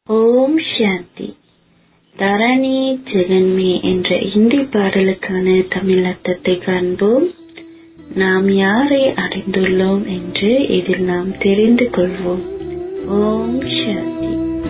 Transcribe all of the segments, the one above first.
ஓம் சாந்தி தரணி ஜெகன்மே என்ற இந்தி பாடலுக்கான தமிழ் அர்த்தத்தை காண்போம் நாம் யாரை அடைந்துள்ளோம் என்று இதில் நாம் தெரிந்து கொள்வோம் ஓம் சாந்தி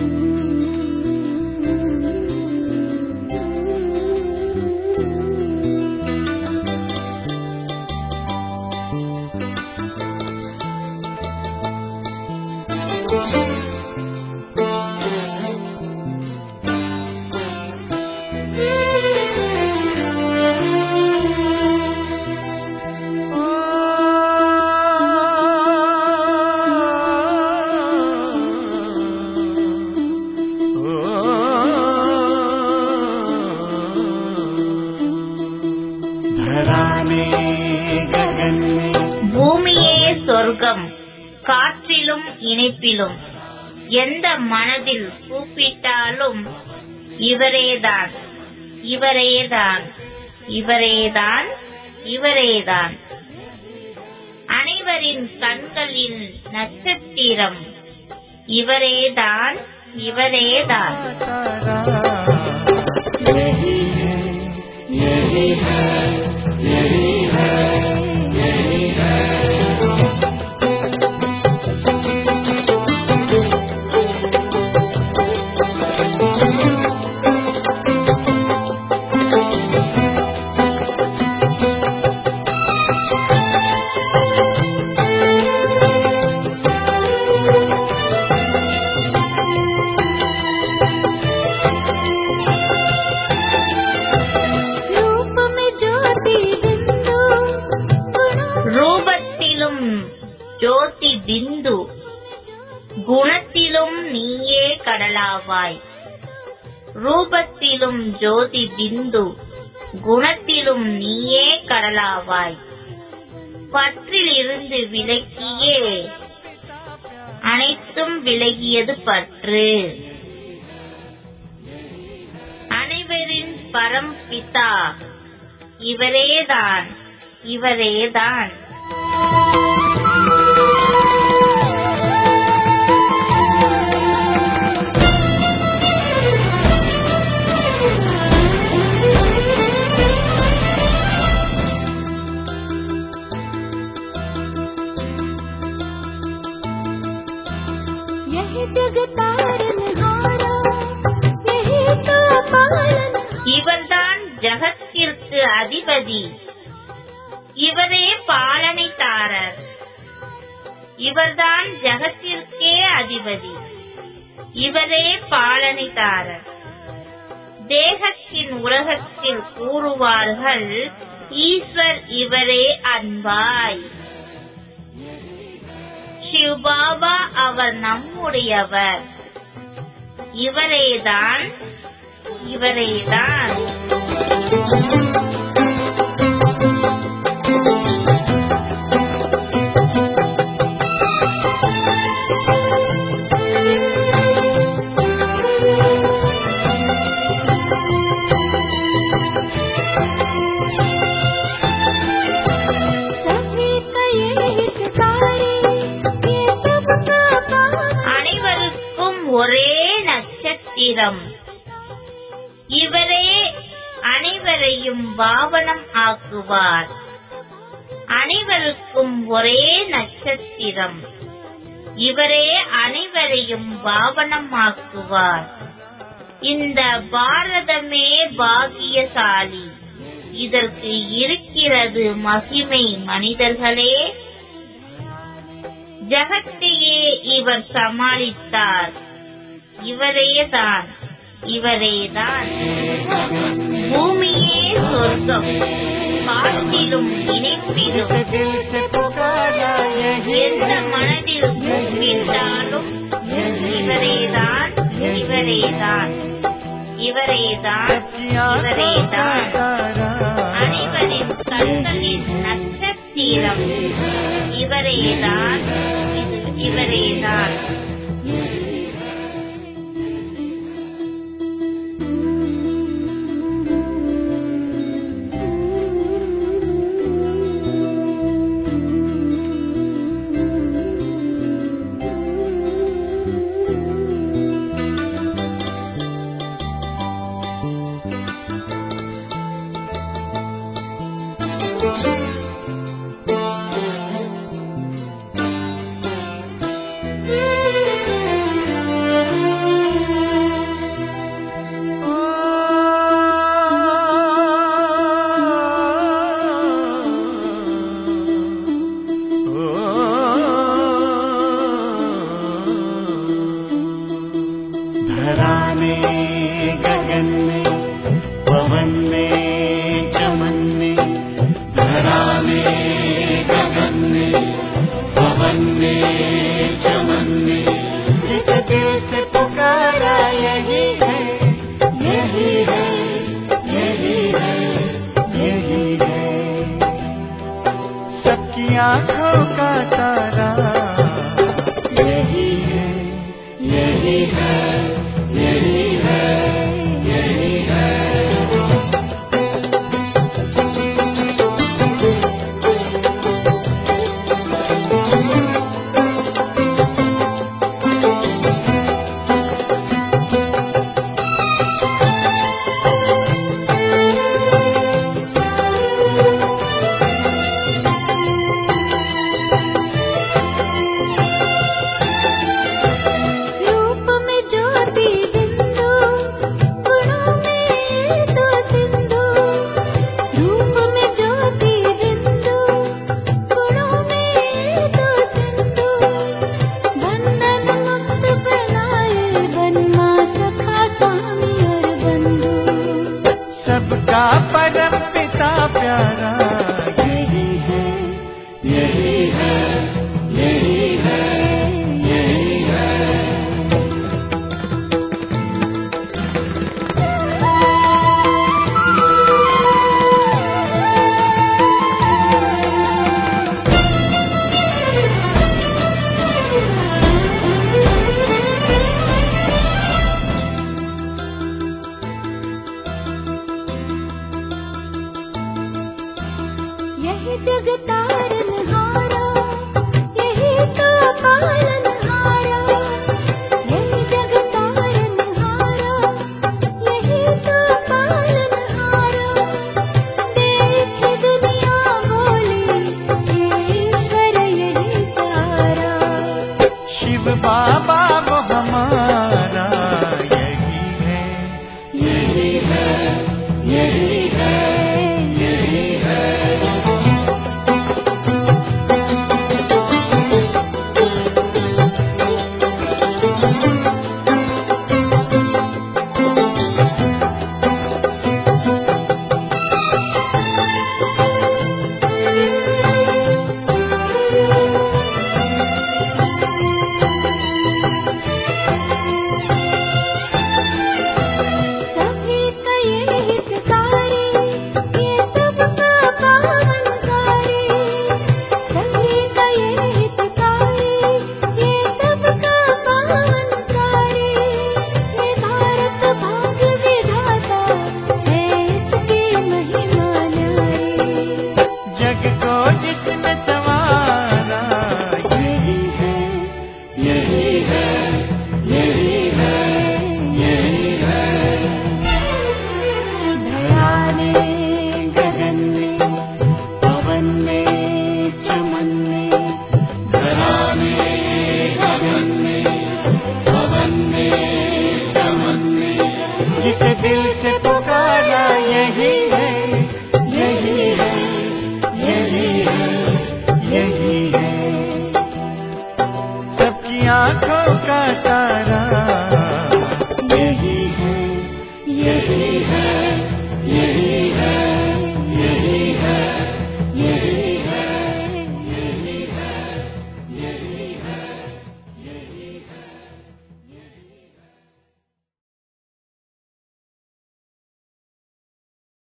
பூமியே சொர்க்கம் காற்றிலும் இனிப்பிலும் எந்த மனதில் கூப்பிட்டாலும் இவரேதான் இவரேதான் இவரேதான் இவரேதான் அனைவரின் கண்களின் நட்சத்திரம் இவரேதான் இவரேதான் रूप में ज्योति बिंदु ரூபத்திலும் ஜோதி பிந்து குணத்திலும் நீயே கடலாவாய் ரூபத்திலும் ஜோதி பிந்து குணத்திலும் நீயே கடலாவாய் பற்றிலிருந்து விலக்கியே அனைத்தும் விலகியது பற்று அனைவரின் பரம்பிதா இவரேதான் இவரேதான் यही जग तारनहारा यही तो पालन இவர்தான் ஜகத்திற்கு அதிபதி இவரே பாலனைத்தாரர் இவர்தான் ஜகத்திற்கே அதிபதி இவரே பாலனைத்தாரர் தேகத்தின் உலகத்தில் கூறுவார்கள் ஈஸ்வர் இவரே அன்பாய் சிவபாபா அவர் நம்முடையவர் இவரேதான் இவரேதான் सभी का यही ठिकाने ये सबका पावन அனைவருக்கும் ஒரே நட்சத்திரம் இவரே அனைவரையும் பாவனம் ஆக்குவார் அனைவருக்கும் ஒரே நட்சத்திரம் இவரே அனைவரையும் பாவனம் ஆக்குவார் இந்த பாரதமே பாகியசாலி இதற்கு இருக்கிறது மகிமை மனிதர்களே ஜகத்தையே இவர் சமாளித்தார் இவரேதான் இவரேதான் பூமியே சொர்க்கம் காற்றிலும் இனிப்பிலும் दिल से पुकारा यही எந்த மனதில் கூப்பிட்டாலும் இவரேதான் இவரேதான் இவரேதான் இவரேதான் அனைவரின் கண்களின் நட்சத்திரம் இவரேதான் இது இவரேதான் में गगन में पवन में चमन में धरा में गगन में पवन में चमन में जिस दिल से पुकारा यही है यही है यही है यही है सबकी आंखों का तारा यही है यही है यही है यही है रूप में ज्योति बिंदु गुणों में तो सिंधु रूप में ज्योति बिंदु गुणों में तो सिंधु बंधन मुक्त बनाए बनमा सखा स्वामी और बंधु सबका